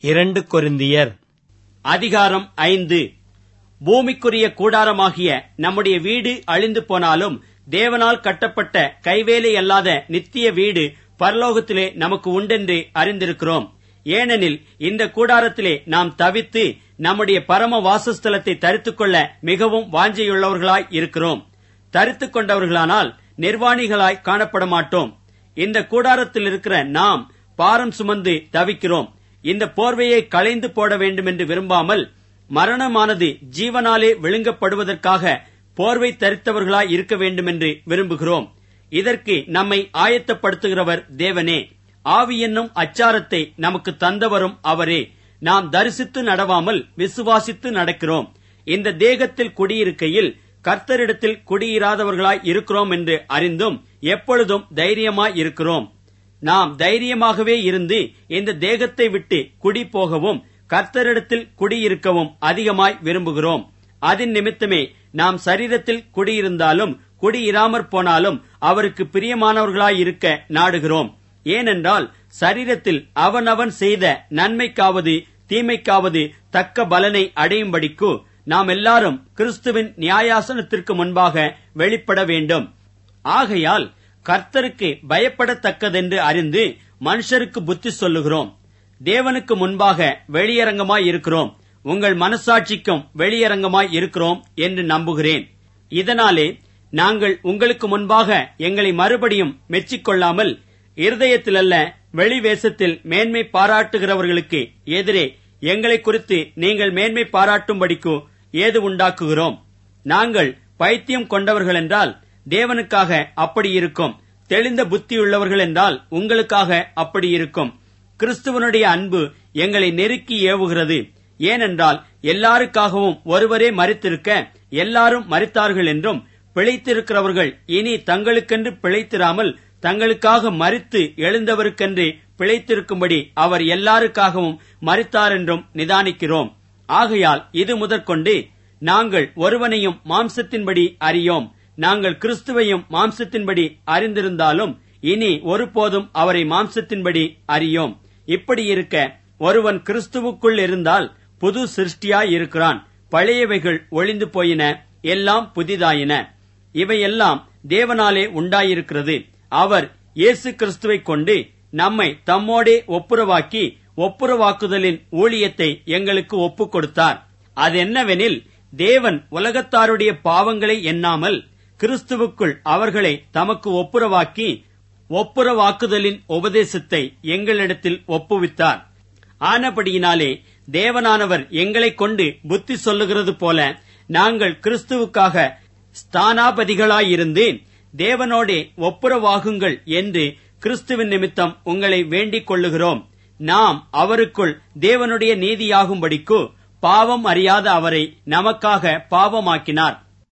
இரண்டு கொரிந்தியர் அதிகாரம் ஐந்து பூமிக்குரிய கூடாரமாகிய நம்முடைய வீடு அழிந்து போனாலும் தேவனால் கட்டப்பட்ட கைவேலை அல்லாத நித்திய வீடு பரலோகத்திலே நமக்கு உண்டென்று அறிந்திருக்கிறோம் ஏனெனில் இந்த கூடாரத்திலே நாம் தவித்து நம்முடைய பரம வாசஸ்தலத்தை தரித்துக் கொள்ள மிகவும் வாஞ்சையுள்ளவர்களாய் இருக்கிறோம் தரித்துக் கொண்டவர்களானால் நிர்வாணிகளாய் காணப்பட மாட்டோம் இந்த கூடாரத்தில் இருக்கிற நாம் பாரம் சுமந்து தவிக்கிறோம் இந்த போர்வையை களைந்து போட வேண்டும் என்று விரும்பாமல் மரணமானது ஜீவனாலே விழுங்கப்படுவதற்காக போர்வை தரித்தவர்களாய் இருக்க வேண்டும் என்று விரும்புகிறோம் இதற்கு நம்மை ஆயத்தப்படுத்துகிறவர் தேவனே ஆவி என்னும் அச்சாரத்தை நமக்கு தந்தவரும் அவரே நாம் தரிசித்து நடவாமல் விசுவாசித்து நடக்கிறோம் இந்த தேகத்தில் குடியிருக்கையில் கர்த்தரிடத்தில் குடியிராதவர்களாய் இருக்கிறோம் என்று அறிந்தும் எப்பொழுதும் தைரியமாய் இருக்கிறோம் நாம் தைரியமாகவே இருந்து இந்த தேகத்தை விட்டு குடி போகவும் கர்த்தரிடத்தில் குடியிருக்கவும் அதிகமாய் விரும்புகிறோம் அதன் நிமித்தமே நாம் சரீரத்தில் குடியிருந்தாலும் குடியிராமற் போனாலும் அவருக்கு பிரியமானவர்களாய் இருக்க நாடுகிறோம் ஏனென்றால் சரீரத்தில் அவனவன் செய்த நன்மைக்காவது தீமைக்காவது தக்க பலனை அடையும்படிக்கு நாம் எல்லாரும் கிறிஸ்துவின் நியாயாசனத்திற்கு முன்பாக வெளிப்பட வேண்டும் ஆகையால் கர்த்தருக்கு பயப்படத்தக்கதென்று அறிந்து மனுஷருக்கு புத்தி சொல்லுகிறோம் தேவனுக்கு முன்பாக வெளியரங்கமாய் இருக்கிறோம் உங்கள் மனசாட்சிக்கும் வெளியரங்கமாய் இருக்கிறோம் என்று நம்புகிறேன் இதனாலே நாங்கள் உங்களுக்கு முன்பாக எங்களை மறுபடியும் மெச்சிக்கொள்ளாமல் இருதயத்திலல்ல வெளிவேசத்தில் மேன்மை பாராட்டுகிறவர்களுக்கு எதிரே எங்களை குறித்து நீங்கள் மேன்மை பாராட்டும்படிக்கு ஏது உண்டாக்குகிறோம் நாங்கள் பைத்தியம் கொண்டவர்கள் என்றால் தேவனுக்காக அப்படி இருக்கும் தெளிந்த புத்தியுள்ளவர்கள் என்றால் உங்களுக்காக அப்படி இருக்கும் கிறிஸ்துவனுடைய அன்பு எங்களை நெருக்கி ஏவுகிறது ஏனென்றால் எல்லாருக்காகவும் ஒருவரே மறித்திருக்க எல்லாரும் மறித்தார்கள் என்றும் பிழைத்திருக்கிறவர்கள் இனி தங்களுக்கென்று பிழைத்திராமல் தங்களுக்காக மறித்து எழுந்தவருக்கென்று பிழைத்திருக்கும்படி அவர் எல்லாருக்காகவும் மறித்தார் என்றும் நிதானிக்கிறோம் ஆகையால் இது முதற்கொண்டு நாங்கள் ஒருவனையும் மாம்சத்தின்படி அறியோம் நாங்கள் கிறிஸ்துவையும் மாம்சத்தின்படி அறிந்திருந்தாலும் இனி ஒருபோதும் அவரை மாம்சத்தின்படி அறியோம் இப்படி இருக்க ஒருவன் கிறிஸ்துவுக்குள் இருந்தால் புது சிருஷ்டியாய் இருக்கிறான் பழையவைகள் ஒளிந்து போயின எல்லாம் புதிதாயின இவையெல்லாம் தேவனாலே உண்டாயிருக்கிறது அவர் இயேசு கிறிஸ்துவை கொண்டு நம்மை தம்மோடே ஒப்புரவாக்கி ஒப்புரவாக்குதலின் ஊழியத்தை எங்களுக்கு ஒப்புக் கொடுத்தார் அதென்னவெனில் தேவன் உலகத்தாருடைய பாவங்களை எண்ணாமல் கிறிஸ்துவுக்குள் அவர்களை தமக்கு ஒப்புரவாக்கி ஒப்புரவாக்குதலின் உபதேசத்தை எங்களிடத்தில் ஒப்புவித்தார் ஆனபடியினாலே தேவனானவர் எங்களைக் கொண்டு புத்தி சொல்லுகிறது போல நாங்கள் கிறிஸ்துவுக்காக ஸ்தானாபதிகளாயிருந்து தேவனோடே ஒப்புரவாகுங்கள் என்று கிறிஸ்துவின் நிமித்தம் உங்களை வேண்டிக் கொள்ளுகிறோம் நாம் அவருக்குள் தேவனுடைய நீதியாகும்படிக்கு பாவம் அறியாத அவரை நமக்காக பாவமாக்கினார்